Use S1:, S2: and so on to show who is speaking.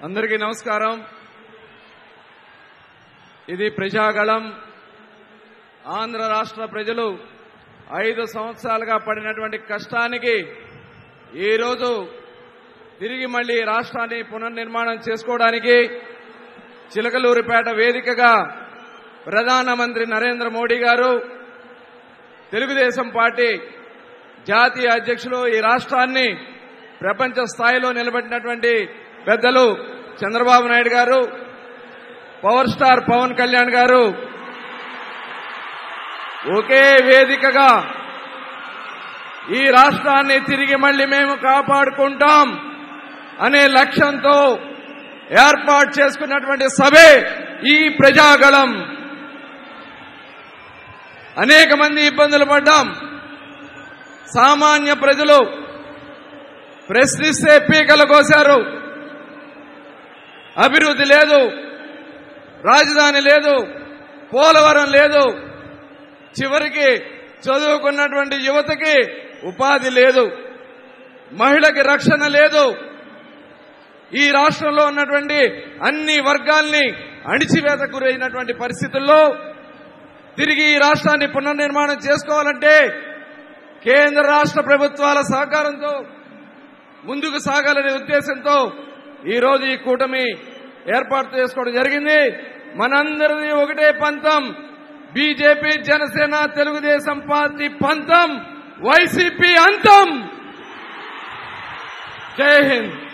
S1: అందరికీ నమస్కారం ఇది ప్రజాగళం ఆంధ్ర రాష్ట్ర ప్రజలు ఐదు సంవత్సరాలుగా పడినటువంటి కష్టానికి ఈరోజు తిరిగి మళ్లీ రాష్ట్రాన్ని పునర్నిర్మాణం చేసుకోవడానికి చిలకలూరిపేట వేదికగా ప్రధానమంత్రి నరేంద్ర మోడీ గారు తెలుగుదేశం పార్టీ జాతీయ అధ్యక్షులు ఈ రాష్ట్రాన్ని ప్రపంచ స్థాయిలో నిలబెట్టినటువంటి పెద్దలు చంద్రబాబు నాయుడు గారు పవర్ స్టార్ పవన్ కళ్యాణ్ గారు ఒకే వేదికగా ఈ రాష్ట్రాన్ని తిరిగి మళ్లీ మేము కాపాడుకుంటాం అనే లక్ష్యంతో ఏర్పాటు చేసుకున్నటువంటి సభే ఈ ప్రజాగళం అనేక మంది ఇబ్బందులు పడ్డాం సామాన్య ప్రజలు ప్రశ్నిస్తే పీకలు కోశారు అభివృద్ధి లేదు రాజధాని లేదు పోలవరం లేదు చివరికి చదువుకున్నటువంటి యువతకి ఉపాధి లేదు మహిళకి రక్షణ లేదు ఈ రాష్ట్రంలో ఉన్నటువంటి అన్ని వర్గాల్ని అణిచివేత గురైనటువంటి పరిస్థితుల్లో తిరిగి ఈ రాష్ట్రాన్ని పునర్నిర్మాణం చేసుకోవాలంటే కేంద్ర రాష్ట్ర ప్రభుత్వాల సహకారంతో ముందుకు సాగాలనే ఉద్దేశంతో ఈ రోజు ఈ కూటమి ఏర్పాటు చేసుకోవడం జరిగింది మనందరిది ఒకటే పంతం బీజేపీ జనసేన తెలుగుదేశం పార్టీ పంతం వైసీపీ అంతం జై హింద్